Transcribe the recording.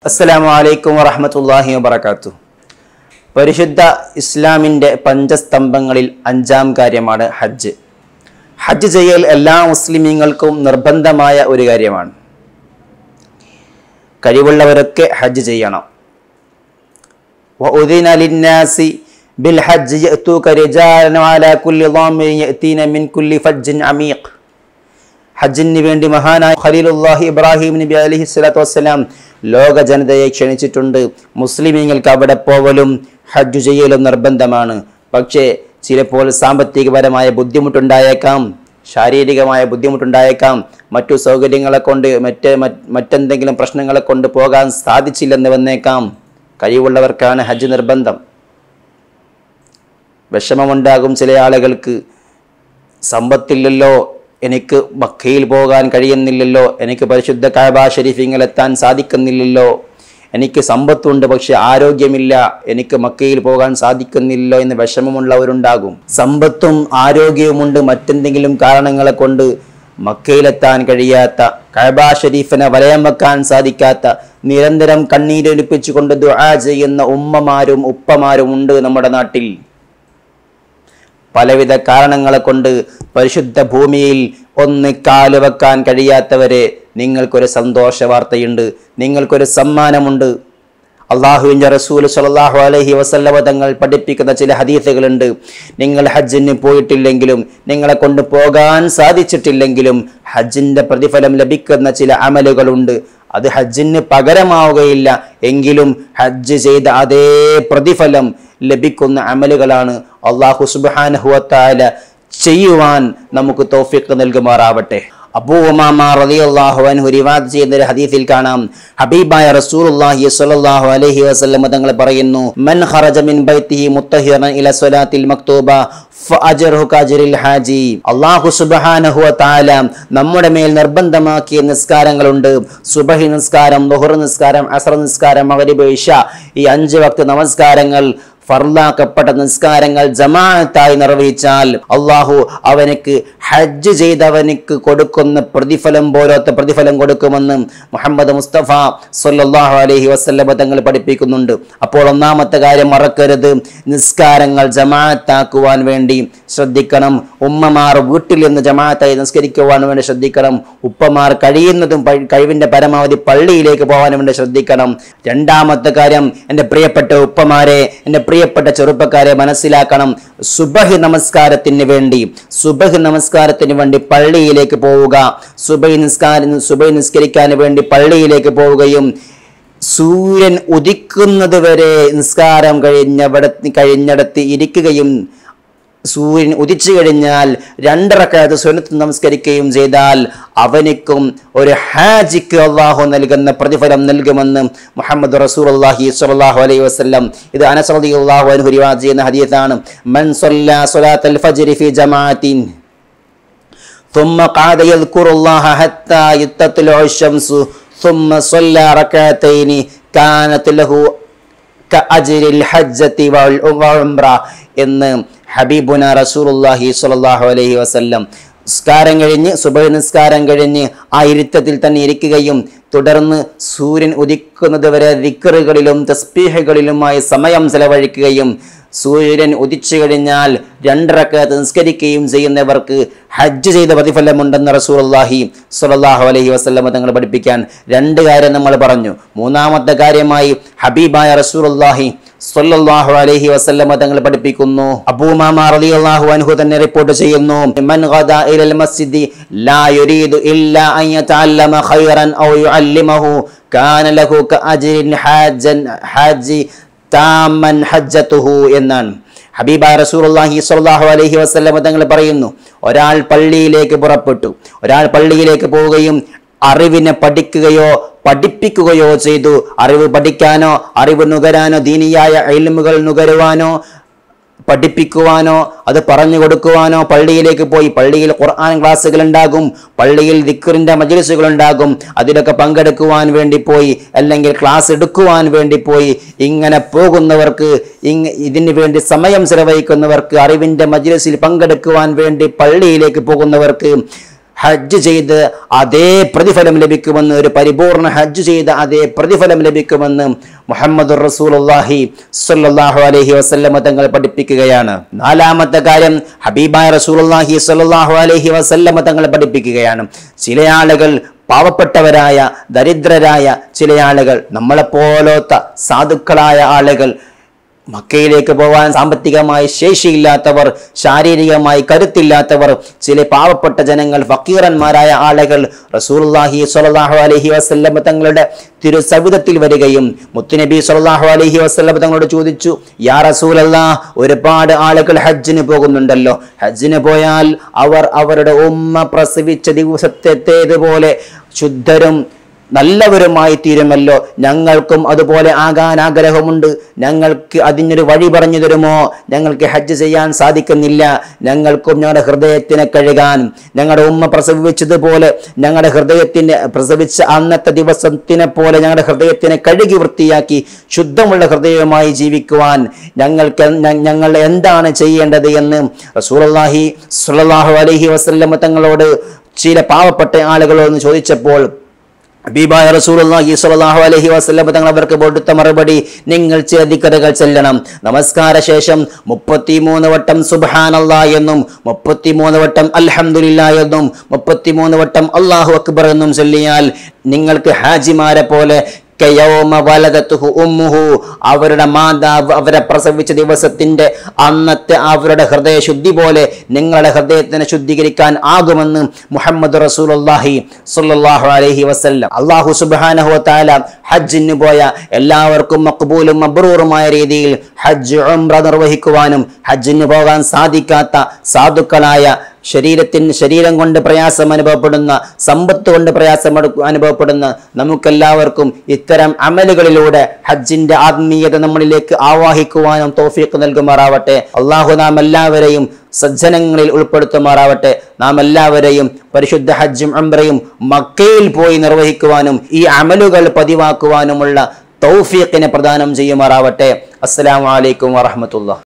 അസ്സലാമു അലൈക്കും വറഹമത്തല്ലാഹി വബർക്കാത്തു പരിശുദ്ധ ഇസ്ലാമിൻ്റെ പഞ്ചസ്തംഭങ്ങളിൽ അഞ്ചാം കാര്യമാണ് ഹജ്ജ് ഹജ്ജ് ചെയ്യൽ എല്ലാ മുസ്ലിമീങ്ങൾക്കും നിർബന്ധമായ ഒരു കാര്യമാണ് കഴിവുള്ളവരൊക്കെ ഹജ്ജ് ചെയ്യണം وأذن للناس بالحج يأتوك رجالا وعلى كل ضامر يأتين من كل فج عميق ഹജ്ജിന് വേണ്ടി മഹാനായ ഖലീലുല്ലാഹി ഇബ്രാഹിം നബി അലഹി സ്വലാത്തു വസ്സലാം ലോക ജനതയെ ക്ഷണിച്ചിട്ടുണ്ട് മുസ്ലിമീങ്ങൾക്ക് അവിടെ പോവലും ഹജ്ജ് ചെയ്യലും നിർബന്ധമാണ് പക്ഷേ ചിലപ്പോൾ സാമ്പത്തികപരമായ ബുദ്ധിമുട്ടുണ്ടായേക്കാം ശാരീരികമായ ബുദ്ധിമുട്ടുണ്ടായേക്കാം മറ്റു സൗകര്യങ്ങളെ കൊണ്ട് മറ്റ് മറ്റെന്തെങ്കിലും പ്രശ്നങ്ങളെ കൊണ്ട് പോകാൻ സാധിച്ചില്ലെന്ന് വന്നേക്കാം കഴിവുള്ളവർക്കാണ് ഹജ്ജ് നിർബന്ധം വിഷമമുണ്ടാകും ചില ആളുകൾക്ക് സമ്പത്തില്ലല്ലോ എനിക്ക് മക്കയിൽ പോകാൻ കഴിയുന്നില്ലല്ലോ എനിക്ക് പരിശുദ്ധ കാബ ഷരീഫിങ്ങൾ എത്താൻ സാധിക്കുന്നില്ലല്ലോ എനിക്ക് സമ്പത്തുണ്ട് പക്ഷെ ആരോഗ്യമില്ല എനിക്ക് മക്കയിൽ പോകാൻ സാധിക്കുന്നില്ലല്ലോ എന്ന് വിഷമമുള്ളവരുണ്ടാകും സമ്പത്തും ആരോഗ്യവുമുണ്ട് മറ്റെന്തെങ്കിലും കാരണങ്ങളെ കൊണ്ട് മക്കയിലെത്താൻ കഴിയാത്ത കഅബ ഷരീഫിനെ വലയം വെക്കാൻ സാധിക്കാത്ത നിരന്തരം കണ്ണീരൊലിപ്പിച്ചുകൊണ്ട് ദുആ ചെയ്യുന്ന ഉമ്മമാരും ഉപ്പമാരും ഉണ്ട് നമ്മുടെ നാട്ടിൽ പലവിധ കാരണങ്ങളെ കൊണ്ട് പരിശുദ്ധ ഭൂമിയിൽ ഒന്ന് കാല് വെക്കാൻ കഴിയാത്തവരെ നിങ്ങൾക്കൊരു സന്തോഷ വാർത്തയുണ്ട് നിങ്ങൾക്കൊരു സമ്മാനമുണ്ട് അള്ളാഹുവിൻ്റെ റസൂൽ സലാഹു അലഹി വസല്ലവ തങ്ങൾ പഠിപ്പിക്കുന്ന ചില ഹദീസുകളുണ്ട് നിങ്ങൾ ഹജ്ജിന് പോയിട്ടില്ലെങ്കിലും നിങ്ങളെ കൊണ്ട് പോകാൻ സാധിച്ചിട്ടില്ലെങ്കിലും ഹജ്ജിൻ്റെ പ്രതിഫലം ലഭിക്കുന്ന ചില അമലുകളുണ്ട് അത് ഹജ്ജിന് പകരമാവുകയില്ല എങ്കിലും ഹജ്ജ് ചെയ്ത അതേ പ്രതിഫലം ലഭിക്കുന്ന അമലുകളാണ് അള്ളാഹു സുബാനഹുവത്താല ചെയ്യുവാൻ നമുക്ക് തോഫിക്ക് നൽകുമാറാവട്ടെ അബൂ ഉമാമ റളിയല്ലാഹു അൻഹു റിവാദ് ചെയ്യുന്ന ഒരു ഹദീസിൽ കാണാം ഹബീബായ റസൂലുള്ളാഹി സ്വല്ലല്ലാഹു അലൈഹി വസല്ലം തങ്ങൾ പറയുന്നു മൻ ഖറജ മിൻ ബൈത്തിഹി മുത്തഹിറൻ ഇല സ്വലാത്തിൽ മക്തൂബ ഫഅജ്റുഹു കഅജ്റിൽ ഹാജി അല്ലാഹു സുബ്ഹാനഹു വ തആല നമ്മുടെ മേൽ നിർബന്ധമാക്കിയ നിസ്കാരങ്ങളുണ്ട് സുബഹി നിസ്കാരം ളുഹർ നിസ്കാരം അസ്ർ നിസ്കാരം മഗ്രിബ് ഇശ ഈ അഞ്ച് വക്ത് നമസ്കാരങ്ങൾ ഫർലാക്കപ്പെട്ട നിസ്കാരങ്ങൾ ജമാഅത്തായി നിർവഹിച്ചാൽ അള്ളാഹു അവനക്ക് ഹജ്ജ് ചെയ്തവനക്ക് കൊടുക്കുന്ന പ്രതിഫലം പോലത്തെ പ്രതിഫലം കൊടുക്കുമെന്ന് മുഹമ്മദ് മുസ്തഫ സല്ലല്ലാഹു അലൈഹി വസല്ലമ തങ്ങൾ പഠിപ്പിക്കുന്നുണ്ട് അപ്പോൾ ഒന്നാമത്തെ കാര്യം മറക്കരുത് നിസ്കാരങ്ങൾ ജമാഅത്താക്കുവാൻ വേണ്ടി ശ്രദ്ധിക്കണം ഉമ്മമാർ വീട്ടിൽ നിന്ന് ജമാഅത്തായി നിസ്കരിക്കുവാൻ വേണ്ടി ശ്രദ്ധിക്കണം ഉപ്പമാർ കഴിയുന്നതും കഴിവിന്റെ പരമാവധി പള്ളിയിലേക്ക് പോകാൻ വേണ്ടി ശ്രദ്ധിക്കണം രണ്ടാമത്തെ കാര്യം എൻ്റെ പ്രിയപ്പെട്ട ഉപ്പമാരെ എൻ്റെ പ്രിയപ്പെട്ട ചെറുപ്പക്കാരെ മനസ്സിലാക്കണം സുബഹി നമസ്കാരത്തിന് വേണ്ടി സുബഹി നമസ്കാരത്തിന് വേണ്ടി പള്ളിയിലേക്ക് പോവുക സുബഹി നിസ്കാരം സുബഹി നിസ്കരിക്കാൻ വേണ്ടി പള്ളിയിലേക്ക് പോവുകയും സൂര്യൻ ഉദിക്കുന്നത് വരെ നിസ്കാരം കഴിഞ്ഞവിടെ കഴിഞ്ഞിടത്ത് ഇരിക്കുകയും സൂര്യൻ ഉദിച്ചു കഴിഞ്ഞാൽ രണ്ടിറക്കാത്ത സ്വനത്ത് നമസ്കരിക്കുകയും ചെയ്താൽ അവനിക്കും ഒരു ഹാജിക്ക് അള്ളാഹു നൽകുന്ന പ്രതിഫലം നൽകുമെന്ന് മുഹമ്മദ് റസൂൽ അള്ളാഹി സ്വല്ലല്ലാഹു അലൈഹി വസല്ലം ഇത് അനസ് റളിയല്ലാഹു അൻഹു റിവായത്ത് ചെയ്യുന്ന ഹദീസാണ് മൻ സ്വല്ല സ്വലാത്തൽ ഫജ്രി ഫി ജമാഅത്തിൻ ثم قعد يذكر الله حتى يتطلع الشمس ثم صلى ركعتين كانت له كأجر الحجة والعمرة എന്ന് ഹബീബുന റസൂലുള്ളാഹി സ്വല്ലല്ലാഹു അലൈഹി വസല്ലം നിസ്കാരം കഴിഞ്ഞ് സുബഹ നിസ്കാരം കഴിഞ്ഞ് ആ ഇരുത്തത്തിൽ തന്നെ ഇരിക്കുകയും തുടർന്ന് സൂര്യൻ ഉദിക്കുന്നത് വരെ ദിക്കറുകളിലും തസ്ബീഹുകളിലുമായി സമയം ചെലവഴിക്കുകയും സൂര്യൻ ഉദിച്ചു കഴിഞ്ഞാൽ രണ്ടിറക്കത്ത് നിസ്കരിക്കുകയും ചെയ്യുന്നവർക്ക് ഹജ്ജ് ചെയ്ത പ്രതിഫലമുണ്ടെന്ന് റസൂലുള്ളാഹി സ്വല്ലല്ലാഹു അലൈഹി വസല്ലം തങ്ങൾ പഠിപ്പിക്കാൻ രണ്ട് കാര്യം നമ്മൾ പറഞ്ഞു മൂന്നാമത്തെ കാര്യമായി ഹബീബായ റസൂലുള്ളാഹി സ്വല്ലല്ലാഹു അലൈഹി വസല്ലം തങ്ങൾ പഠിപ്പിക്കുന്നു അബൂമാമ റളിയല്ലാഹു അൻഹു തന്നെ റിപ്പോർട്ട് ചെയ്യുന്നു മൻ ഗദാ ഇലൽ മസ്ജിദി ലാ യുരീദു ഇല്ലാ അൻ യതഅല്ലമ ഖൈറൻ ഔ യുഅല്ലിമഹു കാന ലഹു കഅജ്രിൻ ഹാജൻ ഹാജി താമൻ ഹജ്ജത്തുഹു എന്നാണ് ഹബീബായ റസൂലുള്ളാഹി സ്വല്ലല്ലാഹു അലൈഹി വസല്ലം തങ്ങൾ പറയുന്നു ഒരാൾ പള്ളിയിലേക്ക് പുറപ്പെട്ടു ഒരാൾ പള്ളിയിലേക്ക് പോവുകയും അറിവിനെ പഠിക്കുകയോ പഠിപ്പിക്കുകയോ ചെയ്തു അറിവ് പഠിക്കാനോ അറിവ് നുകരാനോ ദീനിയായ എൽമുകൾ നുകരുവാനോ പഠിപ്പിക്കുവാനോ അത് പറഞ്ഞു കൊടുക്കുവാനോ പള്ളിയിലേക്ക് പോയി പള്ളിയിൽ ഖുർആൻ ക്ലാസ്സുകൾ ഉണ്ടാകും പള്ളിയിൽ ദിക്കറിന്റെ മജ്ലിസുകൾ ഉണ്ടാകും അതിലൊക്കെ പങ്കെടുക്കുവാൻ വേണ്ടി പോയി അല്ലെങ്കിൽ ക്ലാസ് എടുക്കുവാൻ വേണ്ടി പോയി ഇങ്ങനെ പോകുന്നവർക്ക് ഇങ് ഇതിനു വേണ്ടി സമയം ചെലവഴിക്കുന്നവർക്ക് അറിവിന്റെ മജ്ലിസിൽ പങ്കെടുക്കുവാൻ വേണ്ടി പള്ളിയിലേക്ക് പോകുന്നവർക്ക് ഹജ്ജ് ചെയ്ത് അതേ പ്രതിഫലം ലഭിക്കുമെന്ന് ഒരു പരിപൂർണ ഹജ്ജ് ചെയ്ത് അതേ പ്രതിഫലം ലഭിക്കുമെന്ന് മുഹമ്മദ് റസൂലുള്ളാഹി സ്വല്ലല്ലാഹു അലൈഹി വസല്ലമ തങ്ങൾ പഠിപ്പിക്കുകയാണ് നാലാമത്തെ കാര്യം ഹബീബായ റസൂലുള്ളാഹി സ്വല്ലല്ലാഹു അലൈഹി വസല്ലമ തങ്ങൾ പഠിപ്പിക്കുകയാണ് ചില ആളുകൾ പാവപ്പെട്ടവരായ ദരിദ്രരായ ചില ആളുകൾ നമ്മളെപ്പോലത്തെ സാധുക്കളായ ആളുകൾ മക്കയിലേക്ക് പോകാൻ സാമ്പത്തികമായി ശേഷിയില്ലാത്തവർ ശാരീരികമായി കരുത്തില്ലാത്തവർ ചില പാവപ്പെട്ട ജനങ്ങൾ ഫക്കീറന്മാരായ ആളുകൾ റസൂലുള്ളാഹി സ്വല്ലല്ലാഹു അലൈഹി വസല്ലം തങ്ങളുടെ തിരുസവിധത്തിൽ വരികയും മുത്തുനബി സ്വല്ലല്ലാഹു അലൈഹി വസല്ലം തങ്ങളോട് ചോദിച്ചു യാ റസൂലല്ലാ ഒരുപാട് ആളുകൾ ഹജ്ജിന് പോകുന്നുണ്ടല്ലോ ഹജ്ജിന് പോയാൽ അവർ അവരുടെ ഉമ്മ പ്രസവിച്ച ദിവസത്തേതുപോലെ ശുദ്ധരും നല്ലവരുമായി തീരുമല്ലോ ഞങ്ങൾക്കും അതുപോലെ ആകാൻ ആഗ്രഹമുണ്ട് ഞങ്ങൾക്ക് അതിനൊരു വഴി പറഞ്ഞു തരുമോ ഞങ്ങൾക്ക് ഹജ്ജ് ചെയ്യാൻ സാധിക്കുന്നില്ല ഞങ്ങൾക്കും ഞങ്ങളുടെ ഹൃദയത്തിനെ കഴുകാൻ ഞങ്ങളുടെ ഉമ്മ പ്രസവിച്ചതുപോലെ ഞങ്ങളുടെ ഹൃദയത്തിന് പ്രസവിച്ച അന്നത്തെ ദിവസത്തിനെ പോലെ ഞങ്ങളുടെ ഹൃദയത്തിനെ കഴുകി വൃത്തിയാക്കി ശുദ്ധമുള്ള ഹൃദയവുമായി ജീവിക്കുവാൻ ഞങ്ങൾക്ക് ഞ- ഞങ്ങൾ എന്താണ് ചെയ്യേണ്ടത് എന്ന് റസൂലുള്ളാഹി സ്വല്ലല്ലാഹു അലൈഹി വസല്ലമ തങ്ങളോട് ചില പാവപ്പെട്ട ആളുകളോട് ചോദിച്ചപ്പോൾ ഹബീബായ റസൂലുള്ളാഹി സ്വല്ലല്ലാഹു അലൈഹി വസല്ലം തങ്ങൾ അവർക്ക് കൊടുത്ത മറുപടി നിങ്ങൾ ചില ദിക്കറുകൾ ചെല്ലണം നമസ്കാര ശേഷം മുപ്പത്തിമൂന്ന് വട്ടം സുബ്ഹാനല്ലാ എന്നും മുപ്പത്തിമൂന്ന് വട്ടം അൽഹംദുലില്ലാ എന്നും മുപ്പത്തിമൂന്ന് വട്ടം അല്ലാഹു അക്ബർ എന്നും ചൊല്ലിയാൽ നിങ്ങൾക്ക് ഹാജിമാരെ പോലെ കയൗമ വലദത്തുഹു ഉമ്മുഹു അവരുടെ മാതാവ് അവരെ പ്രസവിച്ച ദിവസത്തിന്റെ അന്നത്തെ അവരുടെ ഹൃദയശുദ്ധി പോലെ നിങ്ങളുടെ ഹൃദയത്തിനെ ശുദ്ധീകരിക്കാൻ ആകുമെന്ന് മുഹമ്മദ് റസൂലുള്ളാഹി സ്വല്ലല്ലാഹു അലൈഹി വസല്ലം അല്ലാഹു സുബ്ഹാനഹു വതആല ഹജ്ജിന് പോയ എല്ലാവർക്കും മക്ബൂലും മബ്രൂറുമായ രീതിയിൽ ഹജ്ജ് ഉംറ നിർവഹിക്കുവാനും ഹജ്ജിന് പോകാൻ സാധിക്കാത്ത സാധുക്കളായ ശരീരത്തിന് ശരീരം കൊണ്ട് പ്രയാസം അനുഭവപ്പെടുന്ന സമ്പത്ത് കൊണ്ട് പ്രയാസം എടു- അനുഭവപ്പെടുന്ന നമുക്കെല്ലാവർക്കും ഇത്തരം അമലുകളിലൂടെ ഹജ്ജിന്റെ ആത്മീയത നമ്മളിലേക്ക് ആവാഹിക്കുവാനും തോഫീക്ക് നൽകുമാറാവട്ടെ അള്ളാഹു നാം എല്ലാവരെയും സജ്ജനങ്ങളിൽ ഉൾപ്പെടുത്തുമാറാവട്ടെ നാം എല്ലാവരെയും പരിശുദ്ധ ഹജ്ജും അംബ്രയും മക്കയിൽ പോയി നിർവഹിക്കുവാനും ഈ അമലുകൾ പതിവാക്കുവാനുമുള്ള തൗഫീഖിനെ പ്രദാനം ചെയ്യുമാറാവട്ടെ അസ്സലാമു അലൈക്കും വറഹ്മത്തുള്ളാഹി